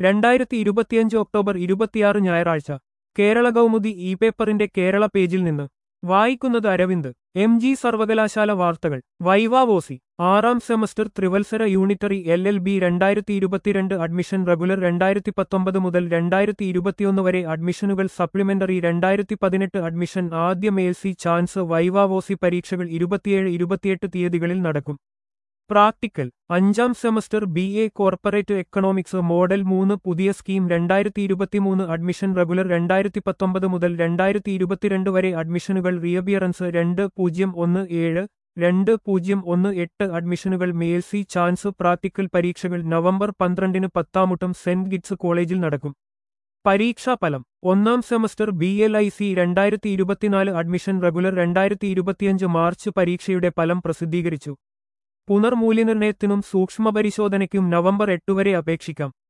രണ്ടായിരത്തി ഇരുപത്തിയഞ്ച് ഒക്ടോബർ ഇരുപത്തിയാറ് ഞായറാഴ്ച കേരള കൗമുദി ഇ പേപ്പറിന്റെ കേരള പേജിൽ നിന്ന് വായിക്കുന്നത് അരവിന്ദ് എം ജി സർവകലാശാല വാർത്തകൾ വൈവാവോസി ആറാം സെമസ്റ്റർ ത്രിവത്സര യൂണിറ്ററി എൽ എൽ ബി രണ്ടായിരത്തി ഇരുപത്തിരണ്ട് അഡ്മിഷൻ റെഗുലർ രണ്ടായിരത്തി പത്തൊമ്പത് മുതൽ രണ്ടായിരത്തി ഇരുപത്തിയൊന്ന് വരെ അഡ്മിഷനുകൾ സപ്ലിമെന്ററി രണ്ടായിരത്തി പതിനെട്ട് അഡ്മിഷൻ ആദ്യ മേൽസി ചാൻസ് വൈവാവോസി പരീക്ഷകൾ ഇരുപത്തിയേഴ് ഇരുപത്തിയെട്ട് തീയതികളിൽ നടക്കും പ്രാക്ടിക്കൽ അഞ്ചാം semester B A corporate economics model മൂന്ന് പുതിയ സ്കീം രണ്ടായിരത്തി ഇരുപത്തിമൂന്ന് അഡ്മിഷൻ റെഗുലർ രണ്ടായിരത്തി പത്തൊമ്പത് മുതൽ രണ്ടായിരത്തി ഇരുപത്തിരണ്ട് വരെ അഡ്മിഷനുകൾ റിയബിയറൻസ് രണ്ട് പൂജ്യം ഒന്ന് ഏഴ് രണ്ട് പൂജ്യം ഒന്ന് എട്ട് അഡ്മിഷനുകൾ മേൽസി ചാൻസ് പ്രാക്ടിക്കൽ പരീക്ഷകൾ നവംബർ പന്ത്രണ്ടിന് പത്താമുട്ടം സെന്റ് ഗിറ്റ്സ് കോളേജിൽ നടക്കും പരീക്ഷാഫലം ഒന്നാം semester B L I C രണ്ടായിരത്തി ഇരുപത്തിനാല് അഡ്മിഷൻ റെഗുലർ രണ്ടായിരത്തി ഇരുപത്തിയഞ്ച് മാർച്ച് പരീക്ഷയുടെ ഫലം പ്രസിദ്ധീകരിച്ചു പുനർമൂല്യനിർണയത്തിനും സൂക്ഷ്മപരിശോധനയ്ക്കും നവംബർ എട്ട് വരെ അപേക്ഷിക്കാം